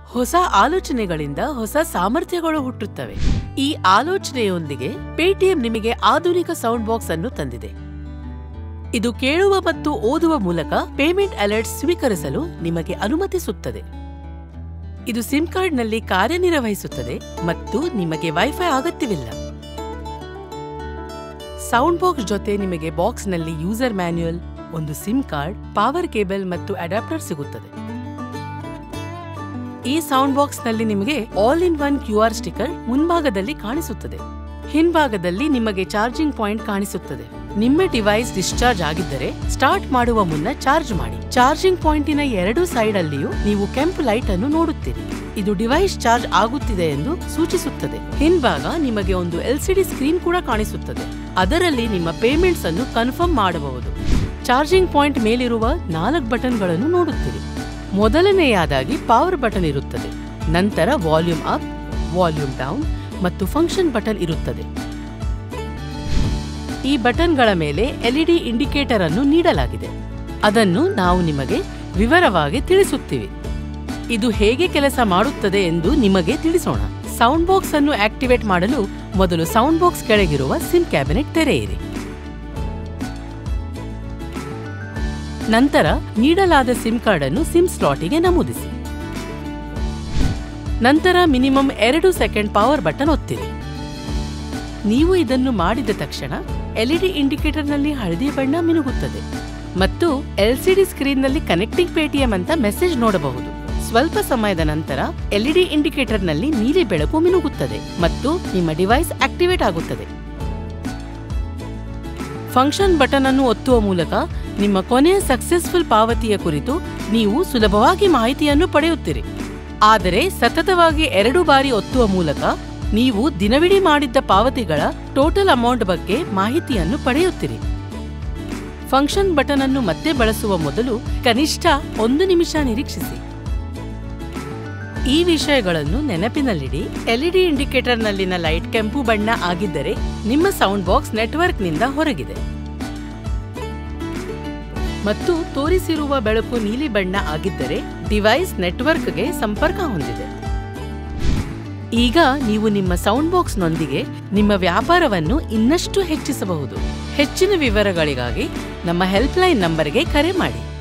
ಹೊಸ ಆಲೋಚನೆಗಳಿಂದ ಹೊಸ ಸಾಮರ್ಥ್ಯಗಳು ಹುಟ್ಟುತ್ತವೆ ಈ ಆಲೋಚನೆಯೊಂದಿಗೆ ಪೇಟಿಎಂ ನಿಮಗೆ ಆಧುನಿಕ ಸೌಂಡ್ ಬಾಕ್ಸ್ ಅನ್ನು ತಂದಿದೆ ಇದು ಕೇಳುವ ಮತ್ತು ಓದುವ ಮೂಲಕ ಪೇಮೆಂಟ್ ಅಲರ್ಟ್ ಸ್ವೀಕರಿಸಲು ನಿಮಗೆ ಅನುಮತಿಸುತ್ತದೆ ಇದು ಸಿಮ್ ಕಾರ್ಡ್ನಲ್ಲಿ ಕಾರ್ಯನಿರ್ವಹಿಸುತ್ತದೆ ಮತ್ತು ನಿಮಗೆ ವೈಫೈ ಅಗತ್ಯವಿಲ್ಲ ಸೌಂಡ್ ಬಾಕ್ಸ್ ಜೊತೆ ನಿಮಗೆ ಬಾಕ್ಸ್ನಲ್ಲಿ ಯೂಸರ್ ಮ್ಯಾನ್ಯುಯಲ್ ಒಂದು ಸಿಮ್ ಕಾರ್ಡ್ ಪವರ್ ಕೇಬಲ್ ಮತ್ತು ಅಡಾಪ್ಟರ್ ಸಿಗುತ್ತದೆ ಈ ಸೌಂಡ್ ಬಾಕ್ಸ್ನಲ್ಲಿ ನಿಮಗೆ all in one Q R sticker ಮುಂಭಾಗದಲ್ಲಿ ಕಾಣಿಸುತ್ತದೆ ಹಿಂಭಾಗದಲ್ಲಿ ನಿಮಗೆ ಚಾರ್ಜಿಂಗ್ ಪಾಯಿಂಟ್ ಕಾಣಿಸುತ್ತದೆ ನಿಮ್ಮ ಡಿವೈಸ್ ಡಿಸ್ಚಾರ್ಜ್ ಆಗಿದ್ದರೆ ಸ್ಟಾರ್ಟ್ ಮಾಡುವ ಮುನ್ನ ಚಾರ್ಜ್ ಮಾಡಿ ಚಾರ್ಜಿಂಗ್ ಪಾಯಿಂಟಿನ ಎರಡೂ ಸೈಡ್ ಅಲ್ಲಿಯೂ ನೀವು ಕೆಂಪು ಲೈಟ್ ಅನ್ನು ನೋಡುತ್ತೀರಿ ಇದು ಡಿವೈಸ್ ಚಾರ್ಜ್ ಆಗುತ್ತಿದೆ ಎಂದು ಸೂಚಿಸುತ್ತದೆ ಹಿಂಭಾಗ ನಿಮಗೆ ಒಂದು ಎಲ್ಸಿಡಿ ಸ್ಕ್ರೀನ್ ಕೂಡ ಕಾಣಿಸುತ್ತದೆ ಅದರಲ್ಲಿ ನಿಮ್ಮ ಪೇಮೆಂಟ್ಸ್ ಅನ್ನು ಕನ್ಫರ್ಮ್ ಮಾಡಬಹುದು ಚಾರ್ಜಿಂಗ್ ಪಾಯಿಂಟ್ ಮೇಲಿರುವ ನಾಲ್ಕು ಬಟನ್ಗಳನ್ನು ನೋಡುತ್ತೀರಿ ಮೊದಲನೆಯದಾಗಿ ಪವರ್ ಬಟನ್ ಇರುತ್ತದೆ ನಂತರ ವಾಲ್ಯೂಮ್ ಅಪ್ ವಾಲ್ಯೂಮ್ ಡೌನ್ ಮತ್ತು ಫಂಕ್ಷನ್ ಬಟನ್ ಇರುತ್ತದೆ ಈ ಬಟನ್ಗಳ ಮೇಲೆ ಎಲ್ಇಡಿ ಇಂಡಿಕೇಟರ್ ಅನ್ನು ನೀಡಲಾಗಿದೆ ಅದನ್ನು ನಾವು ನಿಮಗೆ ವಿವರವಾಗಿ ತಿಳಿಸುತ್ತೀವಿ ಇದು ಹೇಗೆ ಕೆಲಸ ಮಾಡುತ್ತದೆ ಎಂದು ನಿಮಗೆ ತಿಳಿಸೋಣ ಸೌಂಡ್ ಬಾಕ್ಸ್ ಅನ್ನು ಆಕ್ಟಿವೇಟ್ ಮಾಡಲು ಮೊದಲು ಸೌಂಡ್ ಬಾಕ್ಸ್ ಕೆಳಗಿರುವ ಸಿಮ್ ಕ್ಯಾಬಿನೆಟ್ ತೆರೆಯಿರಿ ನಂತರ ನೀಡಲಾದ ಸಿಮ್ ಕಾರ್ಡ್ ಅನ್ನು ಸಿಮ್ ಸ್ಲಾಟಿಗೆ ನಮೂದಿಸಿ ನಂತರ ಮಿನಿಮಮ್ ಎರಡು ಸೆಕೆಂಡ್ ಪವರ್ ಬಟನ್ ಒತ್ತಿರಿ ನೀವು ಇದನ್ನು ಮಾಡಿದ ತಕ್ಷಣ ಎಲ್ಇಡಿ ಇಂಡಿಕೇಟರ್ನಲ್ಲಿ ಹಳದಿ ಬಣ್ಣ ಮಿನುಗುತ್ತದೆ ಮತ್ತು ಎಲ್ಸಿಡಿ ಸ್ಕ್ರೀನ್ನಲ್ಲಿ ಕನೆಕ್ಟಿಂಗ್ ಪೇಟಿಎಂ ಅಂತ ಮೆಸೇಜ್ ನೋಡಬಹುದು ಸ್ವಲ್ಪ ಸಮಯದ ನಂತರ ಎಲ್ಇಡಿ ಇಂಡಿಕೇಟರ್ನಲ್ಲಿ ನೀಲಿ ಬೆಳಕು ಮಿನುಗುತ್ತದೆ ಮತ್ತು ನಿಮ್ಮ ಡಿವೈಸ್ ಆಕ್ಟಿವೇಟ್ ಆಗುತ್ತದೆ ಫಂಕ್ಷನ್ ಬಟನ್ ಅನ್ನು ಒತ್ತುವ ಮೂಲಕ ನಿಮ್ಮ ಕೊನೆಯ ಸಕ್ಸೆಸ್ಫುಲ್ ಪಾವತಿಯ ಕುರಿತು ನೀವು ಸುಲಭವಾಗಿ ಮಾಹಿತಿಯನ್ನು ಪಡೆಯುತ್ತೀರಿ ಆದರೆ ಸತತವಾಗಿ ಎರಡು ಬಾರಿ ಒತ್ತುವ ಮೂಲಕ ನೀವು ದಿನವಿಡೀ ಮಾಡಿದ್ದ ಪಾವತಿಗಳ ಟೋಟಲ್ ಅಮೌಂಟ್ ಬಗ್ಗೆ ಮಾಹಿತಿಯನ್ನು ಪಡೆಯುತ್ತೀರಿ ಫಂಕ್ಷನ್ ಬಟನ್ ಅನ್ನು ಮತ್ತೆ ಬಳಸುವ ಮೊದಲು ಕನಿಷ್ಠ ಒಂದು ನಿಮಿಷ ನಿರೀಕ್ಷಿಸಿ ಈ ವಿಷಯಗಳನ್ನು ನೆನಪಿನಲ್ಲಿಡಿ ಎಲ್ಇಡಿ ಇಂಡಿಕೇಟರ್ನಲ್ಲಿನ ಲೈಟ್ ಕೆಂಪು ಬಣ್ಣ ಆಗಿದ್ದರೆ ನಿಮ್ಮ ಸೌಂಡ್ ಬಾಕ್ಸ್ ನೆಟ್ವರ್ಕ್ನಿಂದ ಹೊರಗಿದೆ ಮತ್ತು ತೋರಿಸಿರುವ ಬೆಳಕು ನೀಲಿ ಬಣ್ಣ ಆಗಿದ್ದರೆ ಡಿವೈಸ್ ನೆಟ್ವರ್ಕ್ಗೆ ಸಂಪರ್ಕ ಹೊಂದಿದೆ ಈಗ ನೀವು ನಿಮ್ಮ ಸೌಂಡ್ ಬಾಕ್ಸ್ನೊಂದಿಗೆ ನಿಮ್ಮ ವ್ಯಾಪಾರವನ್ನು ಇನ್ನಷ್ಟು ಹೆಚ್ಚಿಸಬಹುದು ಹೆಚ್ಚಿನ ವಿವರಗಳಿಗಾಗಿ ನಮ್ಮ ಹೆಲ್ಪ್ಲೈನ್ ನಂಬರ್ಗೆ ಕರೆ ಮಾಡಿ